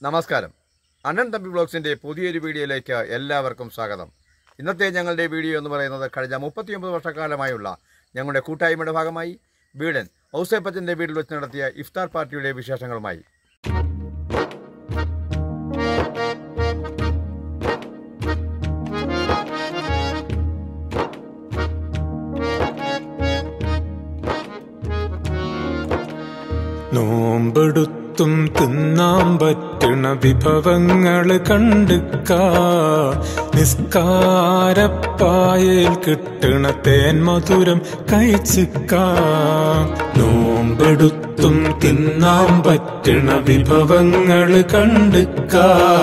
നമസ്കാരം അണ്ണൻ തമ്പി ബ്ലോഗ്സിൻ്റെ പുതിയൊരു വീഡിയോയിലേക്ക് എല്ലാവർക്കും സ്വാഗതം ഇന്നത്തെ ഞങ്ങളുടെ വീഡിയോ എന്ന് പറയുന്നത് കഴിഞ്ഞ മുപ്പത്തിയൊമ്പത് വർഷക്കാലമായുള്ള ഞങ്ങളുടെ കൂട്ടായ്മയുടെ ഭാഗമായി വീടൻ ഔസേപ്പച്ചൻ്റെ വീട്ടിൽ വെച്ച് നടത്തിയ ഇഫ്താർ പാർട്ടിയുടെ വിശേഷങ്ങളുമായി നോമ്പെടുത്തും തിന്നാൻ പറ്റണ വിഭവങ്ങള് കണ്ടുക്ക നിസ്കാരപ്പായയിൽ കിട്ടണ തേൻ മധുരം കഴിച്ചിക്ക നോമ്പെടുത്തും തിന്നാൻ പറ്റണ വിഭവങ്ങള് കണ്ടുക്ക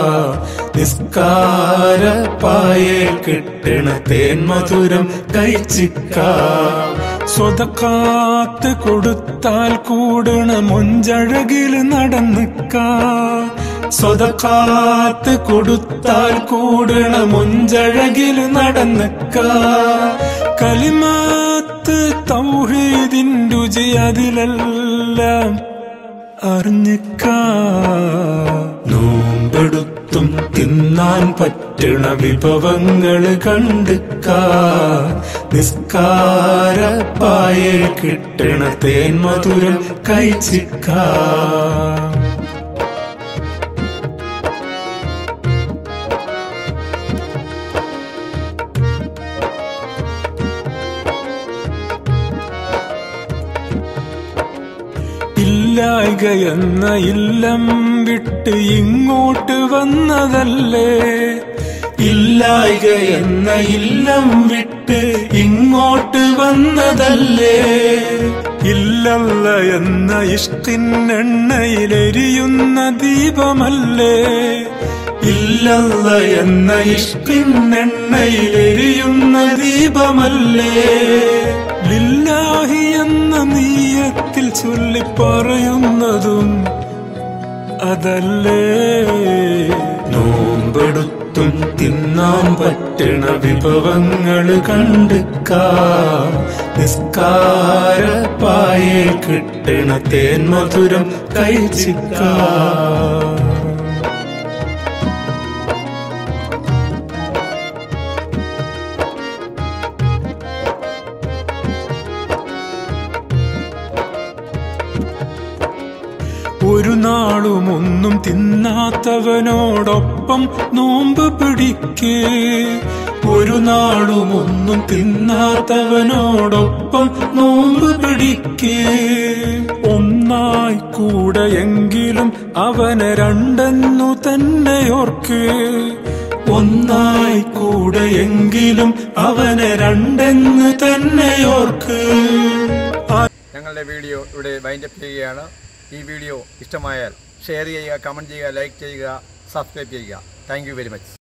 നിസ്കാരപ്പായയിൽ കിട്ടണ തേൻ മധുരം കഴിച്ചിക്ക സ്വതക്കാത്ത് കൊടുത്താൽ കൂടണ മൊഞ്ചഴകിൽ നടന്നിക്ക സ്വതക്കാത്ത് കൊടുത്താൽ കൂടണ മൊഞ്ചഴകിൽ നടന്നിക്ക കലിമാത്ത് തൗഹീദിൻ രുചി അതിലെല്ലാം അറിഞ്ഞിക്ക നോമ്പെടുത്തും തിന്നാൻ പറ്റണ വിഭവങ്ങള് കണ്ടുക്ക നിസ്കാരപ്പായൽ കിട്ടണ തേൻ മധുരം കഴിച്ചിക്ക ഇല്ലായ്ക എന്ന ഇല്ലം വിട്ട് ഇങ്ങോട്ട് വന്നതല്ലേ ഇല്ലായ്ക എന്ന ഇല്ലം വിട്ട് ഇങ്ങോട്ട് വന്നതല്ലേ ഇല്ലല്ല എന്ന ഇഷ്ടിനെണ്ണയിലെരിയുന്ന ദീപമല്ലേ ഇല്ലല്ല എന്ന ഇഷ്ടിനെണ്ണയിലെരിയുന്ന ദീപമല്ലേ ലില്ലാഹി എന്ന നീയത്തിൽ ചൊല്ലി പറയുന്നതും അതല്ലേ നോമ്പെടുത്തും തിന്നാൻ പറ്റണ വിഭവങ്ങള് കണ്ടുക്ക നിസ്കാരപ്പായൽ കിട്ടണ തേൻ മധുരം കഴിച്ചിക്ക ഒരു നാളും ഒന്നും തിന്നാത്തവനോടൊപ്പം നോമ്പ് പിടിക്കേ ഒരു നാളും ഒന്നും തിന്നാത്തവനോടൊപ്പം നോമ്പ് പിടിക്കേ ഒന്നായി കൂടെ എങ്കിലും അവനെ രണ്ടെന്നു തന്നെ ഓർക്കേ ഒന്നായി കൂടെ എങ്കിലും അവനെ രണ്ടെന്ന് തന്നെ ഓർക്ക് ഞങ്ങളുടെ വീഡിയോ ഇവിടെ വൈൻഡപ്പ് ചെയ്യുകയാണ് ഈ വീഡിയോ ഇഷ്ടമായാൽ ഷെയർ ചെയ്യുക കമൻറ്റ് ചെയ്യുക ലൈക്ക് ചെയ്യുക സബ്സ്ക്രൈബ് ചെയ്യുക താങ്ക് യു വെരി മച്ച്